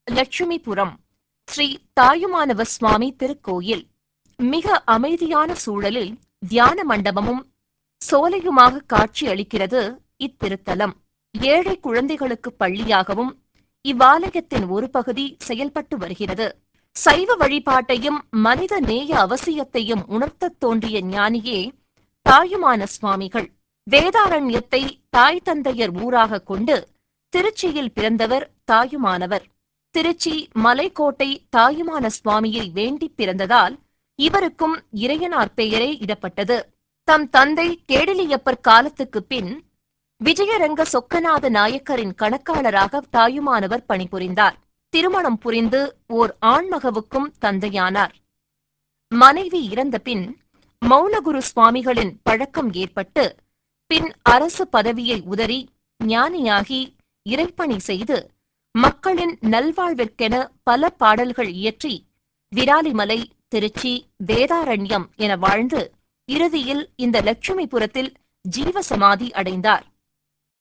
லட்சுமிபுரம் ஸ்ரீ தாயுமானவ சுவாமி திருக்கோயில் மிக அமைதியான சூழலில் தியான மண்டபமும் சோலையுமாக காட்சி அளிக்கிறது இத்திருத்தலம் ஏழை குழந்தைகளுக்கு பள்ளியாகவும் இவ்வாலயத்தின் ஒரு பகுதி செயல்பட்டு வருகிறது சைவ வழிபாட்டையும் மனித நேய அவசியத்தையும் உணர்த்தத் தோன்றிய ஞானியே தாயுமான சுவாமிகள் வேதாரண்யத்தை தாய் தந்தையர் ஊராக கொண்டு திருச்சியில் பிறந்தவர் தாயுமானவர் திருச்சி மலைக்கோட்டை தாயுமான சுவாமியை வேண்டிப் பிறந்ததால் இவருக்கும் இறையனார் பெயரே இடப்பட்டது தம் தந்தை கேடிலியப்பர் காலத்துக்குப் பின் விஜயரங்க சொக்கநாத நாயக்கரின் கணக்காளராக தாயுமானவர் பணிபுரிந்தார் திருமணம் புரிந்து ஓர் ஆண்மகவுக்கும் தந்தையானார் மனைவி இறந்த பின் மௌனகுரு சுவாமிகளின் பழக்கம் ஏற்பட்டு பின் அரசு பதவியை உதறி ஞானியாகி இறைப்பணி செய்து மக்களின் நல்வாழ்விற்கென பல பாடல்கள் இயற்றி விராலிமலை திருச்சி வேதாரண்யம் என வாழ்ந்து இறுதியில் இந்த லட்சுமிபுரத்தில் ஜீவசமாதி அடைந்தார்